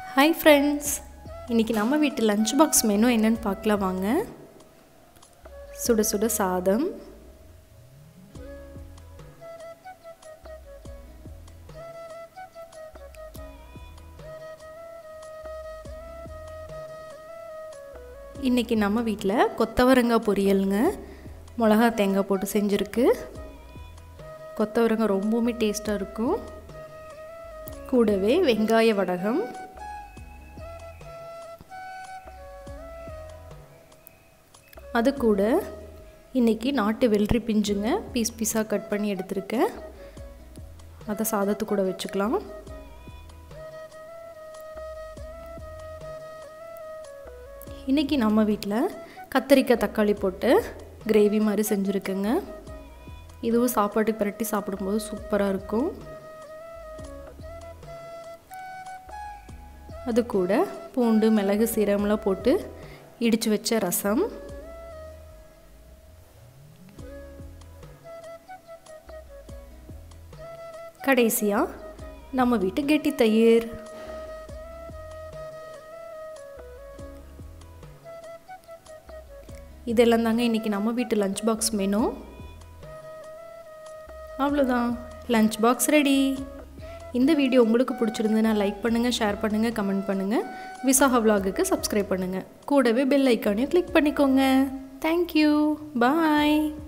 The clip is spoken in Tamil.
ஹாய் ஃப்ரெண்ட்ஸ் இன்றைக்கி நம்ம வீட்டு லஞ்ச் பாக்ஸ் மெனு என்னன்னு பார்க்கலாம் வாங்க சுட சுட சாதம் இன்றைக்கி நம்ம வீட்டில் கொத்தவரங்காய் பொரியலுங்க மிளகா தேங்காய் போட்டு செஞ்சுருக்கு கொத்தவரங்காய் ரொம்பவுமே டேஸ்ட்டாக இருக்கும் கூடவே வெங்காய வடகம் அது கூட இன்றைக்கி நாட்டு வெள்ளரி பிஞ்சுங்க பீஸ் பீஸாக கட் பண்ணி எடுத்திருக்கேன் அதை சாதத்து கூட வச்சுக்கலாம் இன்றைக்கி நம்ம வீட்டில் கத்தரிக்காய் தக்காளி போட்டு கிரேவி மாதிரி செஞ்சுருக்கேங்க இதுவும் சாப்பாட்டுக்கு பரட்டி சாப்பிடும்போது சூப்பராக இருக்கும் அது கூட பூண்டு மிளகு சீரகம்லாம் போட்டு இடித்து வச்ச ரசம் கடைசியாக நம்ம வீட்டு கெட்டி தயிர் இதெல்லாம் தாங்க இன்றைக்கி நம்ம வீட்டு லஞ்ச் பாக்ஸ் மெனு அவ்வளோதான் லஞ்ச் பாக்ஸ் ரெடி இந்த வீடியோ உங்களுக்கு பிடிச்சிருந்துன்னா லைக் பண்ணுங்கள் ஷேர் பண்ணுங்கள் கமெண்ட் பண்ணுங்கள் விசாகா விலாகுக்கு சப்ஸ்கிரைப் பண்ணுங்கள் கூடவே பெல் ஐக்கானையும் கிளிக் பண்ணிக்கோங்க தேங்க்யூ பாய்